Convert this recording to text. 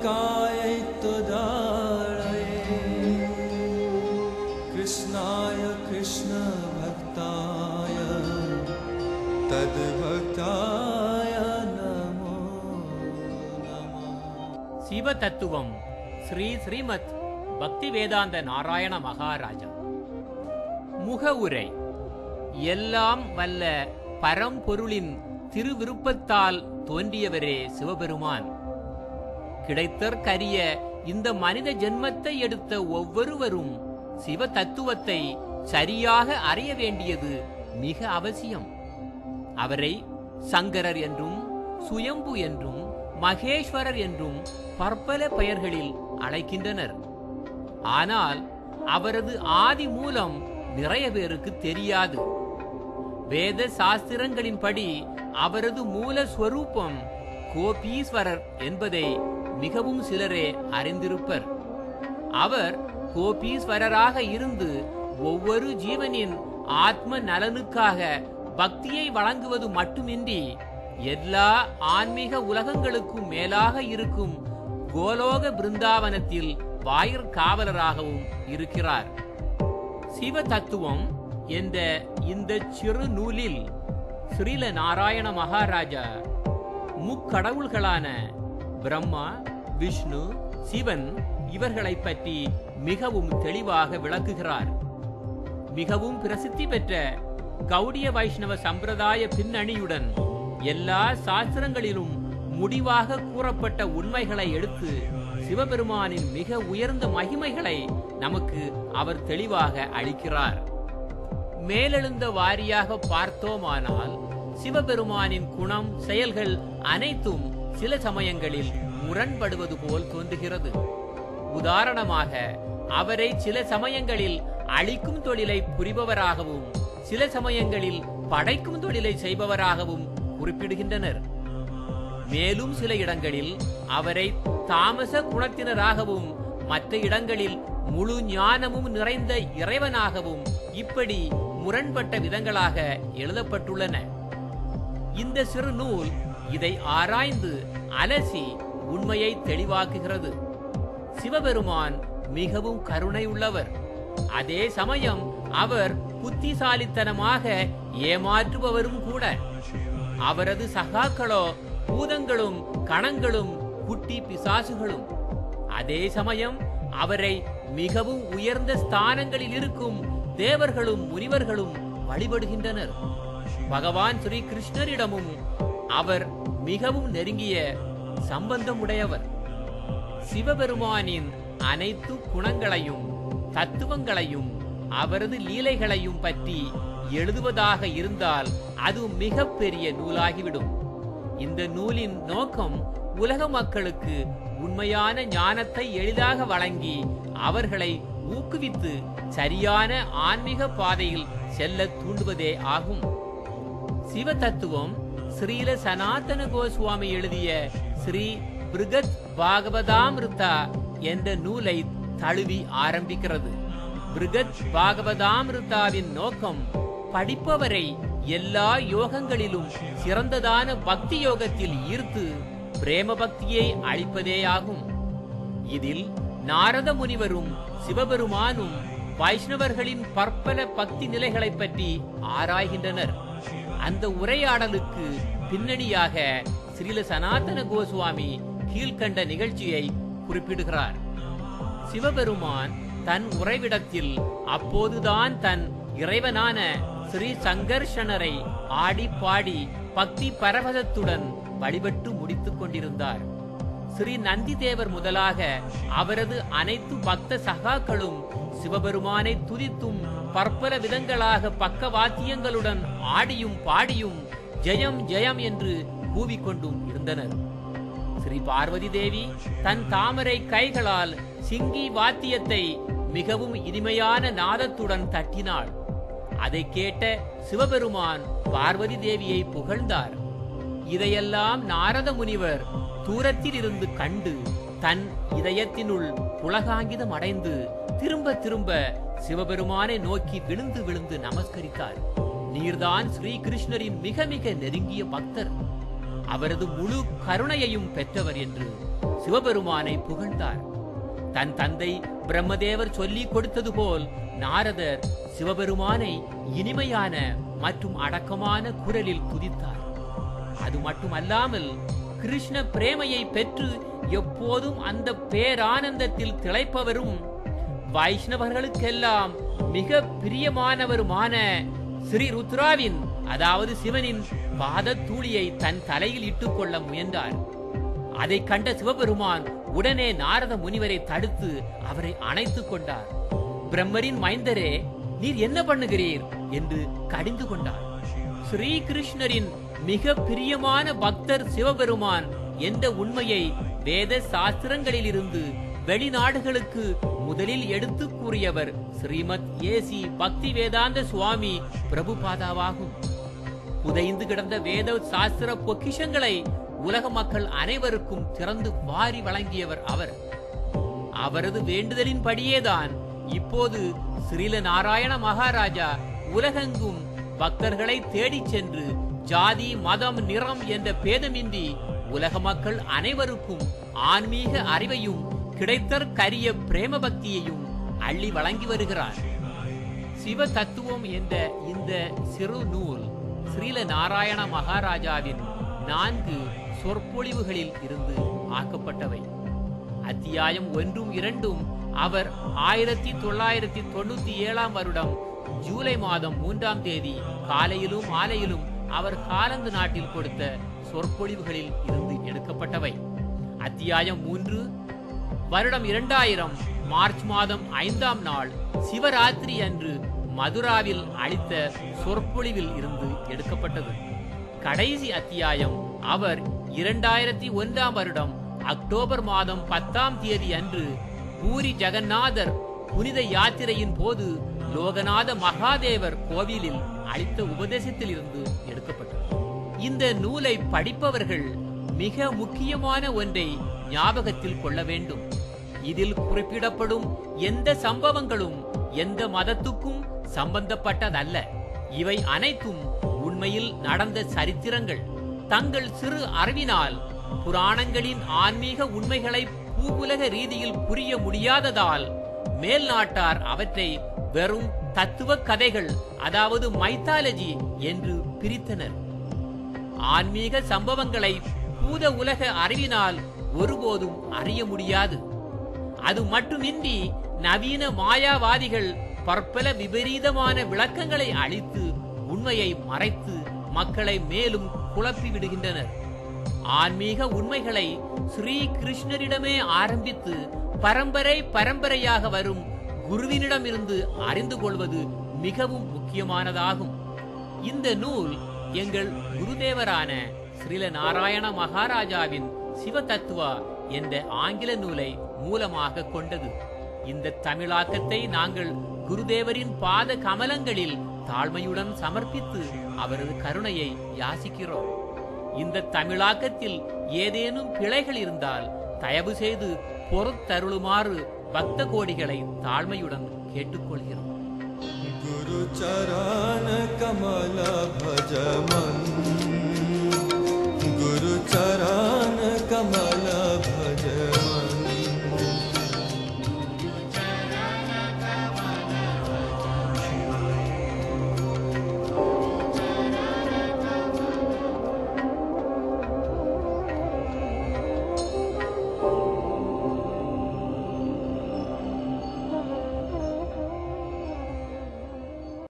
गोपिकायै त्वदालये कृष्णाय कृष्णभक्ताय तद्भक्ताय नमो नमः சிவ தத்துவம் ஸ்ரீ ஸ்ரீமத் பக்தி வேதாந்த நாராயண மகாராஜா முகவுரை எல்லாம் வல்ல பரம்பொருளின் திருவிருப்பத்தால் தோன்றியவரே சிவபெருமான் கிடைத்தற்கரிய இந்த மனித ஜென்மத்தை எடுத்த ஒவ்வொருவரும் சிவ தத்துவத்தை சரியாக அறிய வேண்டியது மிக அவசியம் அவரை சங்கரர் என்றும் சுயம்பு என்றும் மகேஸ்வரர் என்றும் பற்பல பெயர்களில் அழைக்கின்றனர் ஆனால் அவரது ஆதி மூலம் நிறைய பேருக்கு தெரியாது வேத சாஸ்திரங்களின்படி அவரது மூல ஸ்வரூபம் கோபீஸ்வரர் என்பதை மிகவும் சிலரே அறிந்திருப்பர் அவர் கோபீஸ்வரராக இருந்து ஒவ்வொரு ஜீவனின் ஆத்ம நலனுக்காக பக்தியை வழங்குவது மட்டுமின்றி எல்லா ஆன்மீக உலகங்களுக்கும் மேலாக இருக்கும் கோலோக பிருந்தாவனத்தில் வாயிற் காவலராகவும் இருக்கிறார் சிவ தத்துவம் என்ற இந்த சிறு நூலில் ஸ்ரீல நாராயண மகாராஜா முக்கடவுள்களான பிரம்மா விஷ்ணு சிவன் இவர்களைப் பற்றி மிகவும் தெளிவாக விளக்குகிறார் மிகவும் பிரசித்தி பெற்ற கௌடிய வைஷ்ணவ சம்பிரதாய பின்னணியுடன் எல்லா சாஸ்திரங்களிலும் முடிவாக கூறப்பட்ட உண்மைகளை எடுத்து சிவபெருமானின் மிக உயர்ந்த மகிமைகளை நமக்கு அவர் தெளிவாக அளிக்கிறார் மேலெழுந்த வாரியாக பார்த்தோமானால் சிவபெருமானின் குணம் செயல்கள் அனைத்தும் சில சமயங்களில் முரண்படுவது போல் தோன்றுகிறது உதாரணமாக அவரை சில சமயங்களில் அழிக்கும் தொழிலை புரிபவராகவும் சில சமயங்களில் படைக்கும் தொழிலை செய்பவராகவும் குறிப்பிடுகின்றனர் மேலும் சில இடங்களில் அவரை தாமச குணத்தினராகவும் மற்ற இடங்களில் முழு ஞானமும் நிறைந்த இறைவனாகவும் இப்படி முரண்பட்ட விதங்களாக எழுதப்பட்டுள்ளன இந்த சிறு நூல் இதை ஆராய்ந்து அலசி உண்மையை தெளிவாக்குகிறது சிவபெருமான் மிகவும் கருணை உள்ளவர் அதே சமயம் அவர் புத்திசாலித்தனமாக ஏமாற்றுபவரும் கூட அவரது சகாக்களோ பூதங்களும் கணங்களும் குட்டி பிசாசுகளும் அதே சமயம் அவரை மிகவும் உயர்ந்த ஸ்தானங்களில் இருக்கும் தேவர்களும் முனிவர்களும் வழிபடுகின்றனர் பகவான் ஸ்ரீ கிருஷ்ணரிடமும் அவர் மிகவும் நெருங்கிய சம்பந்தம் உடையவர் சிவபெருமானின் அனைத்து குணங்களையும் தத்துவங்களையும் அவரது லீலைகளையும் பற்றி எழுதுவதாக இருந்தால் அது மிகப்பெரிய நூலாகிவிடும் இந்த நூலின் நோக்கம் உலக மக்களுக்கு உண்மையான ஞானத்தை எளிதாக வழங்கி அவர்களை ஊக்குவித்து சரியான ஆன்மீக பாதையில் செல்ல தூண்டுவதே ஆகும் சிவ தத்துவம் ஸ்ரீல சனாதன கோஸ்வாமி எழுதிய ஸ்ரீ பிருகத் பாகவதாமிருதா என்ற நூலை தழுவி ஆரம்பிக்கிறது பிருகத் பாகவதாமிருதாவின் நோக்கம் படிப்பவரை எல்லா யோகங்களிலும் சிறந்ததான பக்தி யோகத்தில் ஈர்த்து பிரேம பக்தியை அளிப்பதேயாகும் இதில் நாரத முனிவரும் சிவபெருமானும் வைஷ்ணவர்களின் பற்பல பக்தி நிலைகளைப் பற்றி ஆராய்கின்றனர் அந்த உரையாடலுக்கு பின்னணியாக ஸ்ரீல சனாதன கோஸ்வாமி கீழ்கண்ட நிகழ்ச்சியை குறிப்பிடுகிறார் சிவபெருமான் தன் உறைவிடத்தில் அப்போதுதான் தன் இறைவனான ஸ்ரீ சங்கர்ஷணரை ஆடி பாடி பக்தி பரவசத்துடன் வழிபட்டு முடித்துக் கொண்டிருந்தார் ஸ்ரீ நந்தி தேவர் முதலாக அவரது அனைத்து பக்த சகாக்களும் சிவபெருமானை துதித்தும் பற்பல விதங்களாக பக்கவாத்தியங்களுடன் ஆடியும் பாடியும் ஜெயம் ஜெயம் என்று கூவிக்கொண்டும் இருந்தனர் ஸ்ரீ பார்வதி தேவி தன் தாமரை கைகளால் சிங்கி வாத்தியத்தை மிகவும் இனிமையான நாதத்துடன் தட்டினாள் அதை கேட்ட சிவபெருமான் பார்வதி தேவியை புகழ்ந்தார் இதையெல்லாம் நாரத முனிவர் தூரத்தில் இருந்து கண்டு தன் இதயத்தினுள் புலகாங்கிதம் அடைந்து திரும்ப திரும்ப சிவபெருமானை நோக்கி விழுந்து விழுந்து நமஸ்கரித்தார் நீர்தான் ஸ்ரீ கிருஷ்ணரின் மிக மிக நெருங்கிய பக்தர் அவரது முழு கருணையையும் பெற்றவர் என்று சிவபெருமானை புகழ்ந்தார் தன் தந்தை பிரம்மதேவர் சொல்லிக் கொடுத்தது போல் நாரதர் சிவபெருமானை இனிமையான மற்றும் அடக்கமான குரலில் துதித்தார் அது மட்டுமல்லாமல் கிருஷ்ண பிரேமையை பெற்று எப்போதும் அந்த பேரானந்தத்தில் திளைப்பவரும் வைஷ்ணவர்களுக்கெல்லாம் மிக பிரியமானவருமான ஸ்ரீ ருத்ராவின் அதாவது சிவனின் பாதத்தூளியை தன் தலையில் இட்டுக்கொள்ள முயன்றார் அதை கண்ட சிவபெருமான் உடனே நாரத முனிவரை தடுத்து அவரை அணைத்துக் கொண்டார் பிரம்மரின் மைந்தரே நீர் என்ன பண்ணுகிறீர் என்று கடிந்து கொண்டார் ஸ்ரீ கிருஷ்ணரின் மிக பிரியமான பக்தர் சிவபெருமான் என்ற உண்மையை வேத சாஸ்திரங்களிலிருந்து வெளிநாடுகளுக்கு முதலில் எடுத்து கூறியவர் ஸ்ரீமத் ஏசி பக்தி வேதாந்த சுவாமி பிரபுபாதாவாகும் புதைந்து கிடந்த வேத சாஸ்திர பொக்கிஷங்களை உலக மக்கள் அனைவருக்கும் திறந்து வாரி வழங்கியவர் அவர் அவரது வேண்டுதலின்படியேதான் இப்போது ஸ்ரீல நாராயண மகாராஜா உலகெங்கும் பக்தர்களை தேடிச் சென்று ஜாதி மதம் நிறம் என்ற பேதமின்றி உலக மக்கள் அனைவருக்கும் ஆன்மீக அறிவையும் கிடைத்தற்கரிய பிரேம பக்தியையும் அள்ளி வழங்கி வருகிறார் சிவ தத்துவம் என்ற இந்த சிறு நூல் ஸ்ரீல நாராயண மகாராஜாவின் நான்கு சொற்பொழிவுகளில் இருந்து ஆக்கப்பட்டவை அத்தியாயம் ஒன்றும் இரண்டும் அவர் ஆயிரத்தி தொள்ளாயிரத்தி தொண்ணூத்தி ஏழாம் வருடம் ஜூலை மாதம் மூன்றாம் தேதி காலையிலும் மாலையிலும் அவர் காலந்து நாட்டில் கொடுத்த சொற்பொழிவுகளில் இருந்து எடுக்கப்பட்டவை அத்தியாயம் மூன்று வருடம் இரண்டாயிரம் மார்ச் மாதம் ஐந்தாம் நாள் சிவராத்திரி அன்று மதுராவில் அளித்த சொற்பொழிவில் இருந்து எடுக்கப்பட்டது கடைசி அத்தியாயம் அவர் இரண்டாயிரத்தி ஒன்றாம் வருடம் அக்டோபர் மாதம் பத்தாம் தேதி அன்று பூரி ஜெகநாதர் புனித யாத்திரையின் போது லோகநாத மகாதேவர் கோவிலில் அளித்த உபதேசத்தில் இருந்து எடுக்கப்பட்டது இந்த நூலை படிப்பவர்கள் மிக முக்கியமான ஒன்றை ஞாபகத்தில் கொள்ள வேண்டும் இதில் குறிப்பிடப்படும் எந்த சம்பவங்களும் எந்த மதத்துக்கும் சம்பந்தப்பட்டதல்ல இவை அனைத்தும் உண்மையில் நடந்த சரித்திரங்கள் தங்கள் சிறு அறிவினால் புராணங்களின் ஆன்மீக உண்மைகளை பூவுலக ரீதியில் புரிய முடியாததால் மேல் நாட்டார் அவற்றை வெறும் தத்துவ கதைகள் அதாவது மைத்தாலஜி என்று பிரித்தனர் ஆன்மீக சம்பவங்களை பூத உலக அறிவினால் ஒருபோதும் அறிய முடியாது அது மட்டுமின்றி நவீன மாயாவாதிகள் பற்பல விபரீதமான விளக்கங்களை அளித்து உண்மையை மறைத்து மக்களை மேலும் குழப்பி விடுகின்றனர் ஆன்மீக உண்மைகளை ஸ்ரீ கிருஷ்ணரிடமே ஆரம்பித்து பரம்பரை பரம்பரையாக வரும் குருவினிடமிருந்து அறிந்து கொள்வது மிகவும் முக்கியமானதாகும் இந்த நூல் எங்கள் குருதேவரான ஸ்ரீல நாராயண மகாராஜாவின் சிவ தத்துவா என்ற ஆங்கில நூலை மூலமாக கொண்டது இந்த தமிழாக்கத்தை நாங்கள் குருதேவரின் பாத கமலங்களில் தாழ்மையுடன் சமர்ப்பித்து அவரது கருணையை யாசிக்கிறோம் இந்த தமிழாக்கத்தில் ஏதேனும் பிழைகள் இருந்தால் தயவு செய்து பொறுத்தருளுமாறு பக்த கோடிகளை தாழ்மையுடன் கேட்டுக்கொள்கிறோம் गुरु चरण कमल भज मन